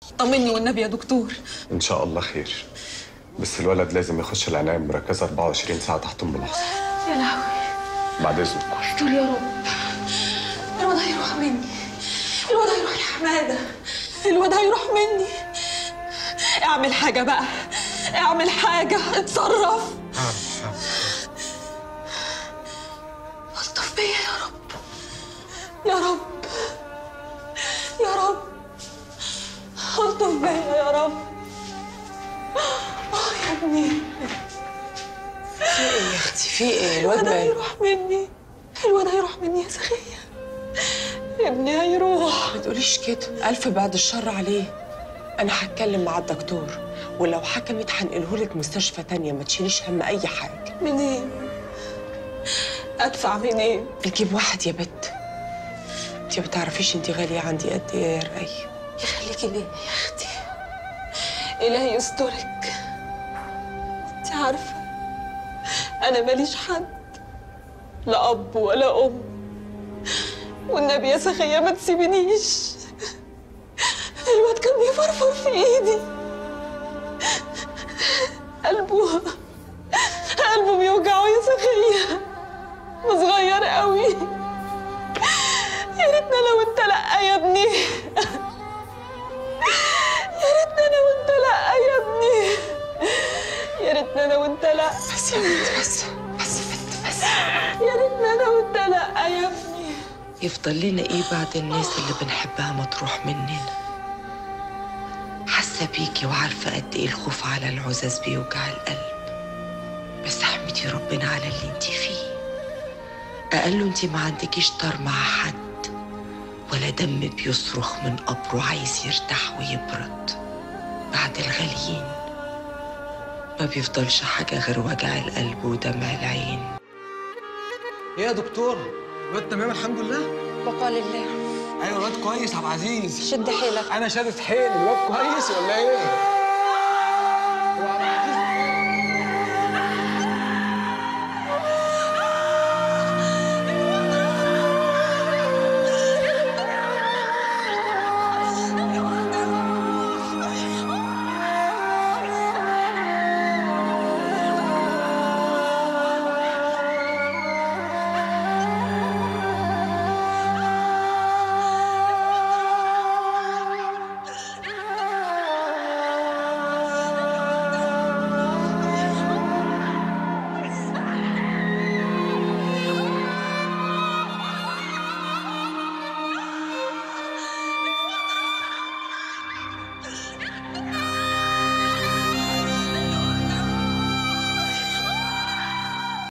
طمني والنبي يا دكتور ان شاء الله خير بس الولد لازم يخش العنايه المركزه 24 ساعه تحت ملاحظه يا لهوي بعد اذنك استر يا رب الواد هيروح مني الواد هيروح لحماده الواد هيروح مني اعمل حاجه بقى اعمل حاجه اتصرف الطف بيا يا رب يا رب يا رب الطف بيا يا رب اه يا ابني في ايه يا اختي في ايه الواد الواد ماله هيروح مني الواد هيروح مني يا سخية ابني هيروح ما تقوليش كده الف بعد الشر عليه انا هتكلم مع الدكتور ولو حكمت هنقلهولك مستشفى تانية ما تشيليش هم اي حاجه منين ادفع منين نجيب واحد يا بت انت ما تعرفيش انت غاليه عندي قد ايه يا رقي يخليكي ليا يا اختي الهي يسترك انت عارفه انا ماليش حد لا اب ولا ام والنبي يا سخية ما تسيبنيش الواد كان بيفرفر في ايدي قلبه قلبه بيوجعه يا سخية وصغير قوي يا ريتنا لو انت لا يا ابني يا ريتنا انا وانت لا يا ابني يا ريتنا انا وانت لا بس يا بنت بس بس يا بنت بس يا ريتنا انا وانت لا يا ابني يفضل لنا ايه بعد الناس اللي بنحبها ما تروح مننا حاسه بيكي وعارفه قد ايه الخوف على العزاز بيوجع القلب بس احمدي ربنا على اللي انت فيه اقل انت ما عندكيش طار مع حد ولا دم بيصرخ من قبره عايز يرتاح ويبرد بعد الغاليين ما بيفضلش حاجه غير وجع القلب ودمع العين ايه يا دكتور الواد تمام الحمد لله بقى لله ايوه الواد كويس يا عبد العزيز شد حيلك انا شادد حيل الواد كويس ولا ايه